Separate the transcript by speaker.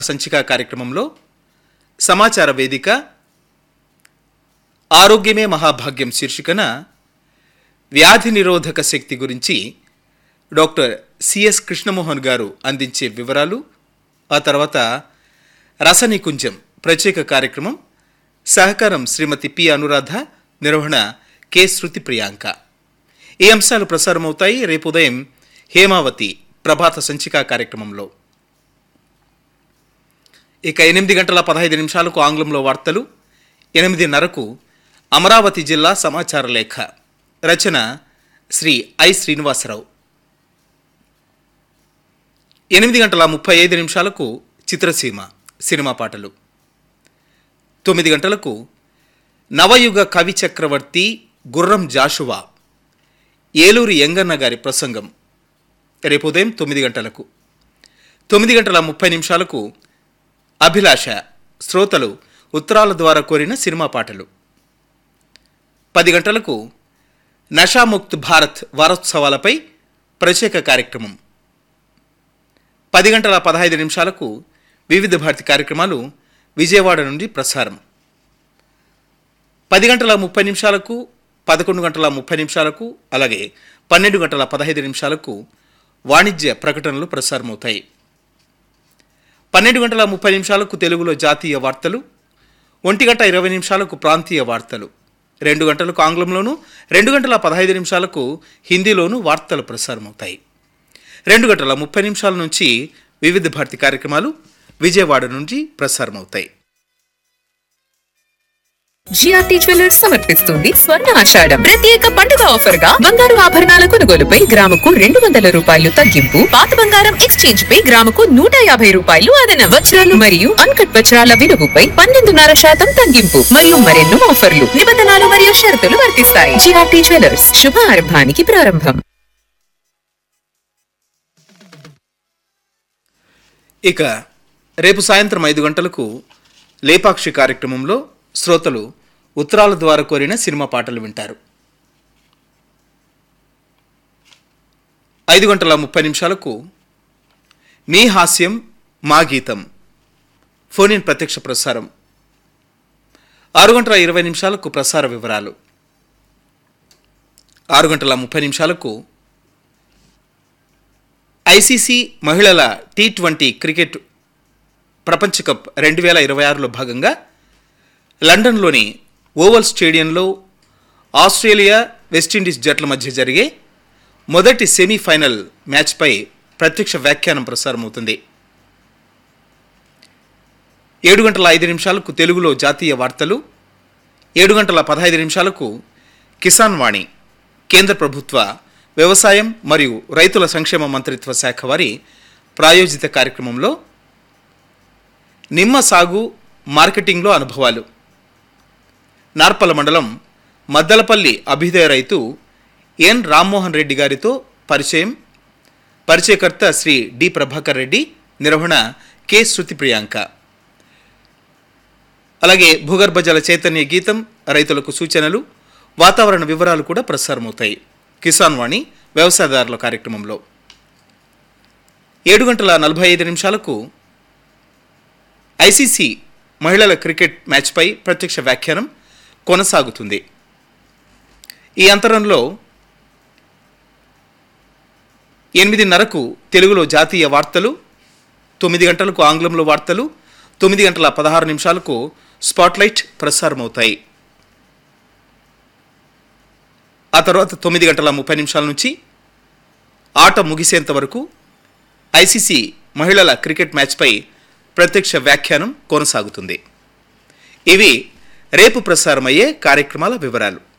Speaker 1: సంచిక కార్యక్రమంలో సమాచార వేదిక ఆరోగ్యమే మహాభాగ్యం శీర్షికన వ్యాధి నిరోధక శక్తి గురించి డాక్టర్ సిఎస్ కృష్ణమోహన్ గారు అందించే వివరాలు ఆ తర్వాత రసనికుంజం ప్రత్యేక కార్యక్రమం సహకారం శ్రీమతి పి అనురాధ నిర్వహణ కె శృతి ప్రియాంక ఈ అంశాలు ప్రసారమవుతాయి రేపు ఉదయం హేమావతి ప్రభాత సంచిక కార్యక్రమంలో ఇక ఎనిమిది గంటల పదహైదు నిమిషాలకు ఆంగ్లంలో వార్తలు ఎనిమిదిన్నరకు అమరావతి జిల్లా సమాచార లేఖ రచన శ్రీ ఐ శ్రీనివాసరావు ఎనిమిది గంటల ముప్పై ఐదు నిమిషాలకు చిత్రసీమ సినిమా పాటలు తొమ్మిది గంటలకు నవయుగ కవి చక్రవర్తి గుర్రం జాషువా ఏలూరి యంగన్న గారి ప్రసంగం రేపు ఉదయం తొమ్మిది గంటలకు తొమ్మిది గంటల ముప్పై నిమిషాలకు అభిలాష శ్రోతలు ఉత్తరాల ద్వారా కోరిన సినిమా పాటలు పది గంటలకు నషాముక్త్ భారత్ వారోత్సవాలపై ప్రత్యేక కార్యక్రమం పది గంటల పదహైదు నిమిషాలకు వివిధ భారతి కార్యక్రమాలు విజయవాడ నుండి ప్రసారం పది గంటల ముప్పై నిమిషాలకు పదకొండు గంటల ముప్పై నిమిషాలకు అలాగే పన్నెండు గంటల పదహైదు నిమిషాలకు వాణిజ్య ప్రకటనలు ప్రసారమవుతాయి పన్నెండు గంటల ముప్పై నిమిషాలకు తెలుగులో జాతీయ వార్తలు ఒంటి గంట ఇరవై నిమిషాలకు ప్రాంతీయ వార్తలు రెండు గంటలకు ఆంగ్లంలోను రెండు గంటల పదహైదు నిమిషాలకు హిందీలోను వార్తలు ప్రసారమవుతాయి రెండు గంటల ముప్పై నిమిషాల నుంచి వివిధ భారతి కార్యక్రమాలు విజయవాడ నుంచి ప్రసారమవుతాయి
Speaker 2: జిఆర్టీ జ్యువెలర్స్ సమర్పిస్తుంది స్వర్ణ ఆషాఢం ప్రత్యేక పండుగ ఆఫర్ గా బంగారు ఆభరణాల కొనుగోలుపై గ్రాముకు రెండు వందల రూపాయలు తగ్గింపు పాత బంగారం ఎక్స్చేంజ్ పై గ్రాముకు నూట యాభై రూపాయలు అదన వజ్రాలు మరియు అన్కట్ వజ్రాల విలువపై పన్నెండున్నర శాతం తగ్గింపు మరియు మరెన్నో ఆఫర్లు నిబంధనలు మరియు షరతులు వర్తిస్తాయి జిఆర్టీ జ్యువెలర్స్ శుభ ఆరంభానికి ప్రారంభం
Speaker 1: ఇక రేపు సాయంత్రం ఐదు గంటలకు లేపాక్షి కార్యక్రమంలో శ్రోతలు ఉత్తరాల ద్వారా కోరిన సినిమా పాటలు వింటారు ఐదు గంటల ముప్పై నిమిషాలకు మీ హాస్యం మా గీతం ఫోన్ ఇన్ ప్రత్యక్ష ప్రసారం ఆరు గంటల ఇరవై నిమిషాలకు ప్రసార వివరాలు ఆరు గంటల ముప్పై నిమిషాలకు ఐసీసీ మహిళల టీ ట్వంటీ క్రికెట్ ప్రపంచ కప్ రెండు వేల ఇరవై ఆరులో భాగంగా లండన్లోని ఓవల్ స్టేడియంలో ఆస్ట్రేలియా వెస్టిండీస్ జట్ల మధ్య జరిగే మొదటి సెమీఫైనల్ మ్యాచ్పై ప్రత్యక్ష వ్యాఖ్యానం ప్రసారమవుతుంది ఏడు గంటల ఐదు నిమిషాలకు తెలుగులో జాతీయ వార్తలు ఏడు గంటల పదహైదు నిమిషాలకు కిసాన్ వాణి కేంద్ర ప్రభుత్వ వ్యవసాయం మరియు రైతుల సంక్షేమ మంత్రిత్వ శాఖ వారి ప్రాయోజిత కార్యక్రమంలో నిమ్మ సాగు మార్కెటింగ్లో అనుభవాలు నార్పల మండలం మద్దలపల్లి అభ్యుదయ రైతు ఎన్ రామ్మోహన్ రెడ్డి గారితో పరిచయం పరిచయకర్త శ్రీ డి ప్రభాకర్ రెడ్డి నిర్వహణ కె శృతి ప్రియాంక అలాగే భూగర్భ జల చైతన్య గీతం రైతులకు సూచనలు వాతావరణ వివరాలు కూడా ప్రసారమవుతాయి కిసాన్ వాణి వ్యవసాయదారుల కార్యక్రమంలో ఏడు గంటల నలభై ఐదు నిమిషాలకు ఐసీసీ మహిళల క్రికెట్ మ్యాచ్పై ప్రత్యక్ష వ్యాఖ్యానం కొనసాగుతుంది ఈ అంతరంలో ఎనిమిదిన్నరకు తెలుగులో జాతీయ వార్తలు తొమ్మిది గంటలకు ఆంగ్లంలో వార్తలు తొమ్మిది గంటల పదహారు నిమిషాలకు స్పాట్లైట్ ప్రసారమవుతాయి ఆ తర్వాత తొమ్మిది గంటల ముప్పై నిమిషాల నుంచి ఆట ముగిసేంత వరకు ఐసీసీ మహిళల క్రికెట్ మ్యాచ్పై ప్రత్యక్ష వ్యాఖ్యానం కొనసాగుతుంది ఇవి రేపు ప్రసారమయ్యే కార్యక్రమాల వివరాలు